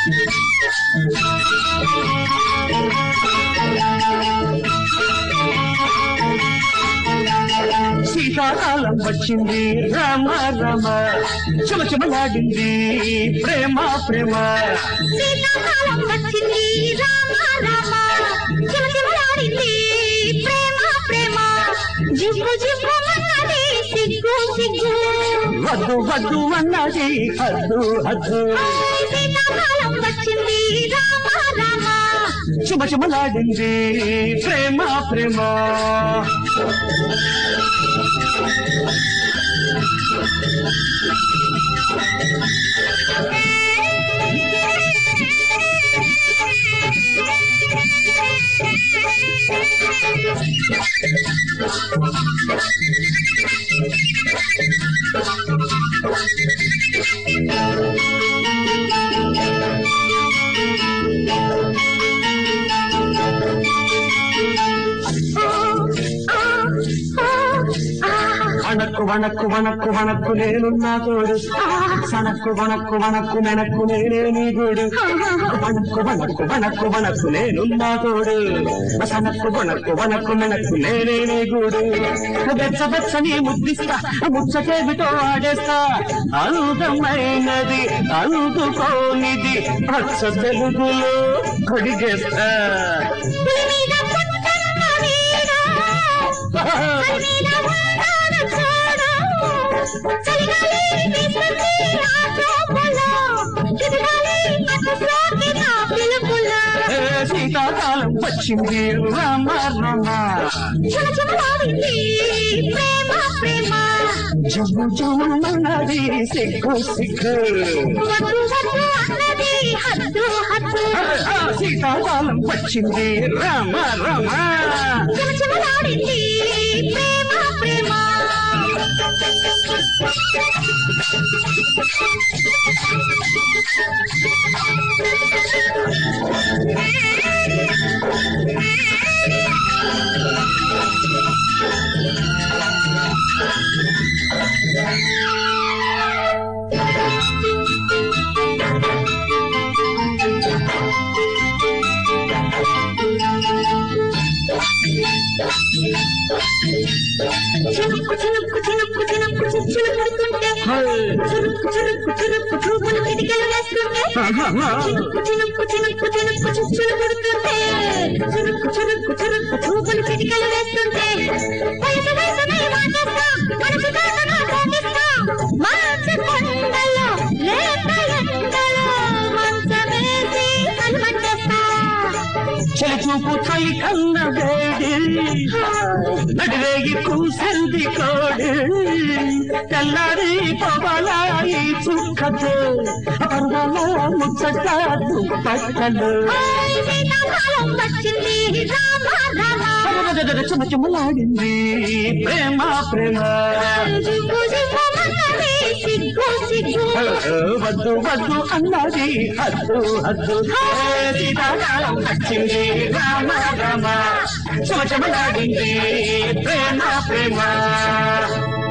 సీతాకాలం వచ్చింది రామ రామ చమచమలాడింది ప్రేమ ప్రేమ సీతాకాలం వచ్చింది రామ రామ చిమచిమలాడింది ప్రేమ ప్రేమ జివ్వు జివ్వు అన్నది సిగ్గు సిగ్గు వద్దు వద్దు అన్నది హద్దు హద్దు ఓయ్ సీతాకాలం వచ్చింది రామ రామ చమచమలాడింది ప్రేమ ప్రేమ వణక్కు వణక్కు వణక్కు వణక్కు నేనున్నా తోడు సనక్కు వణక్కు వణక్కు మెనక్కు నేనే నీ గోడు వణక్కు వణక్కు వణక్కు వణక్కు నేనున్నా తోడు సనక్కు వణక్కు వణక్కు మెనక్కు నేనే నీ గూడు బెచ్చ బెచ్చని ముద్దిస్తా ముచ్చటేమిటో ఆడేస్తా అందమైనది అందుకోనిది పచ్చ తెలుగులో కొడిగేస్తా పులి మీద పుట్టన్న వీడా పులి మీద ఉంటాడు చూడు చలిగాలి వీస్తుంది ఆ చూపులో చిరుగాలి నాకు సోకి నా పిలుపులో ఏ శీతాకాలం వచ్చింది రామ రామ చిమచిమలాడింది ప్రేమ ప్రేమ జమ్ము జమ్మన్నది సిగ్గు సిగ్గు వద్దు వద్దు అన్నది హద్దు హద్దు ఆ శీతాకాలం వచ్చింది రామ రామ చిమచిమలాడింది ప్రేమ ప్రేమ చినుక్కు చినుక్కు చినుక్కు చినుక్కు చిచ్చులు పడుతుంటే చురుక్కు చురుక్కు చురుక్కు చూపులు కిటికలు వేస్తుంటే చినుక్కు చినుక్కు చినుక్కు చినుక్కు చిచ్చులు పడుతుంటే చురుక్కు చురుక్కు చురుక్కు చూపులు కిటికలు వేస్తుంటే వయసు వయసునే వాటేస్తా మనసు దాసనా దాటిస్తా మంచు కొండలో లేత ఎండలో మంచమేసి కలమంటేస్తా చలి చూపు చలి కన్న వేడి నడిరేగి కూసింది కోడి తెల్లారి పవలాయి చుక్కతో పర్వల ముచ్చట దుప్పట్టలు ఓయ్ సీతాకాలం వచ్చింది రామ రామ చమచమలాడింది ప్రేమ ప్రేమ జివ్వు జివ్వుమన్నది సిగ్గు సిగ్గు వద్దు వద్దు అన్నది హద్దు హద్దు ఏ సీతాకాలం వచ్చింది రామ రామ చమచమలాడింది ప్రేమ ప్రేమ